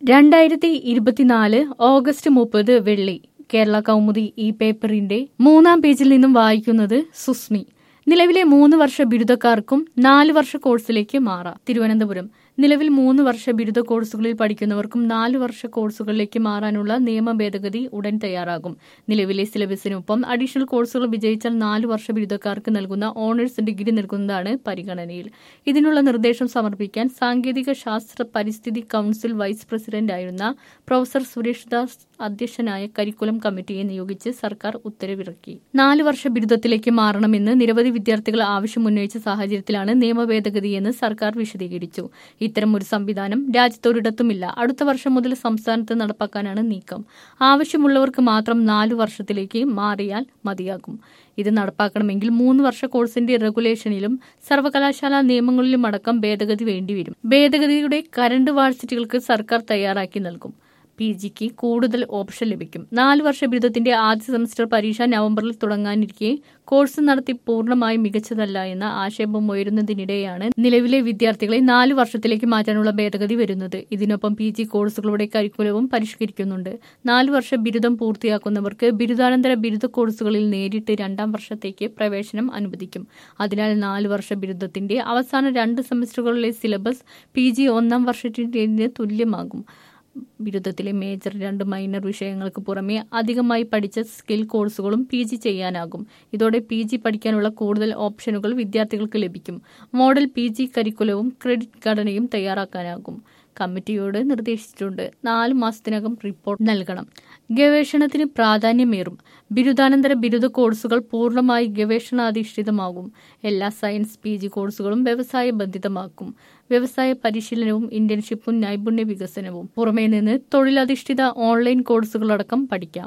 രണ്ടായിരത്തി ഇരുപത്തിനാല് ഓഗസ്റ്റ് മുപ്പത് വെള്ളി കേരള കൗമുദി ഈ പേപ്പറിന്റെ മൂന്നാം പേജിൽ നിന്നും വായിക്കുന്നത് സുസ്മി നിലവിലെ മൂന്ന് വർഷ ബിരുദക്കാർക്കും നാല് വർഷ കോഴ്സിലേക്ക് മാറാം തിരുവനന്തപുരം നിലവിൽ മൂന്ന് വർഷ ബിരുദ കോഴ്സുകളിൽ പഠിക്കുന്നവർക്കും നാല് വർഷ കോഴ്സുകളിലേക്ക് മാറാനുള്ള നിയമ ഭേദഗതി ഉടൻ തയ്യാറാകും നിലവിലെ സിലബസിനൊപ്പം അഡീഷണൽ കോഴ്സുകൾ വിജയിച്ചാൽ നാല് വർഷ ബിരുദക്കാർക്ക് നൽകുന്ന ഓണേഴ്സ് ഡിഗ്രി നൽകുന്നതാണ് പരിഗണനയിൽ ഇതിനുള്ള നിർദ്ദേശം സമർപ്പിക്കാൻ സാങ്കേതിക ശാസ്ത്ര പരിസ്ഥിതി കൌൺസിൽ വൈസ് പ്രസിഡന്റായിരുന്ന പ്രൊഫസർ സുരേഷ് ദാസ് അധ്യക്ഷനായ കരിക്കുലം കമ്മിറ്റിയെ നിയോഗിച്ച് സർക്കാർ ഉത്തരവിറക്കി നാല് വർഷ ബിരുദത്തിലേക്ക് മാറണമെന്ന് നിരവധി വിദ്യാർത്ഥികൾ ആവശ്യമുന്നയിച്ച സാഹചര്യത്തിലാണ് നിയമ ഭേദഗതിയെന്ന് സർക്കാർ വിശദീകരിച്ചു ഇത്തരം ഒരു സംവിധാനം രാജ്യത്തൊരിടത്തുമില്ല അടുത്ത വർഷം മുതൽ സംസ്ഥാനത്ത് നടപ്പാക്കാനാണ് നീക്കം ആവശ്യമുള്ളവർക്ക് മാത്രം നാലു വർഷത്തിലേക്ക് മാറിയാൽ മതിയാകും ഇത് നടപ്പാക്കണമെങ്കിൽ മൂന്ന് വർഷ കോഴ്സിന്റെ റെഗുലേഷനിലും സർവകലാശാല നിയമങ്ങളിലും അടക്കം ഭേദഗതി വേണ്ടിവരും ഭേദഗതിയുടെ കരണ്ട് വാഴ്സിറ്റികൾക്ക് സർക്കാർ തയ്യാറാക്കി നൽകും പി ജിക്ക് കൂടുതൽ ഓപ്ഷൻ ലഭിക്കും നാല് വർഷ ബിരുദത്തിന്റെ ആദ്യ സെമസ്റ്റർ പരീക്ഷ നവംബറിൽ തുടങ്ങാനിരിക്കെ കോഴ്സ് നടത്തി പൂർണ്ണമായും മികച്ചതല്ല എന്ന ആക്ഷേപം ഉയരുന്നതിനിടെയാണ് നിലവിലെ വിദ്യാർത്ഥികളെ നാല് വർഷത്തിലേക്ക് മാറ്റാനുള്ള ഭേദഗതി വരുന്നത് ഇതിനൊപ്പം പി ജി കോഴ്സുകളുടെ കരിക്കുലവും പരിഷ്കരിക്കുന്നുണ്ട് നാല് വർഷ ബിരുദം പൂർത്തിയാക്കുന്നവർക്ക് ബിരുദാനന്തര ബിരുദ കോഴ്സുകളിൽ നേരിട്ട് രണ്ടാം വർഷത്തേക്ക് പ്രവേശനം അനുവദിക്കും അതിനാൽ നാല് വർഷ ബിരുദത്തിന്റെ അവസാന രണ്ട് സെമസ്റ്ററുകളിലെ സിലബസ് പി ജി ഒന്നാം വർഷത്തിന് തുല്യമാകും ബിരുദത്തിലെ മേജർ രണ്ട് മൈനർ വിഷയങ്ങൾക്ക് പുറമെ അധികമായി പഠിച്ച സ്കിൽ കോഴ്സുകളും പി ജി ചെയ്യാനാകും ഇതോടെ പി ജി പഠിക്കാനുള്ള കൂടുതൽ ഓപ്ഷനുകൾ വിദ്യാർത്ഥികൾക്ക് ലഭിക്കും മോഡൽ പി ജി കരിക്കുലവും ക്രെഡിറ്റ് ഘടനയും തയ്യാറാക്കാനാകും കമ്മിറ്റിയോട് നിർദ്ദേശിച്ചിട്ടുണ്ട് നാല് മാസത്തിനകം റിപ്പോർട്ട് നൽകണം ഗവേഷണത്തിന് പ്രാധാന്യമേറും ബിരുദാനന്തര ബിരുദ കോഴ്സുകൾ പൂർണ്ണമായി ഗവേഷണാധിഷ്ഠിതമാകും എല്ലാ സയൻസ് പി ജി കോഴ്സുകളും വ്യവസായ ബന്ധിതമാക്കും വ്യവസായ പരിശീലനവും ഇന്റേൺഷിപ്പും നൈപുണ്യ വികസനവും പുറമേ നിന്ന് തൊഴിലധിഷ്ഠിത ഓൺലൈൻ കോഴ്സുകളടക്കം പഠിക്കാം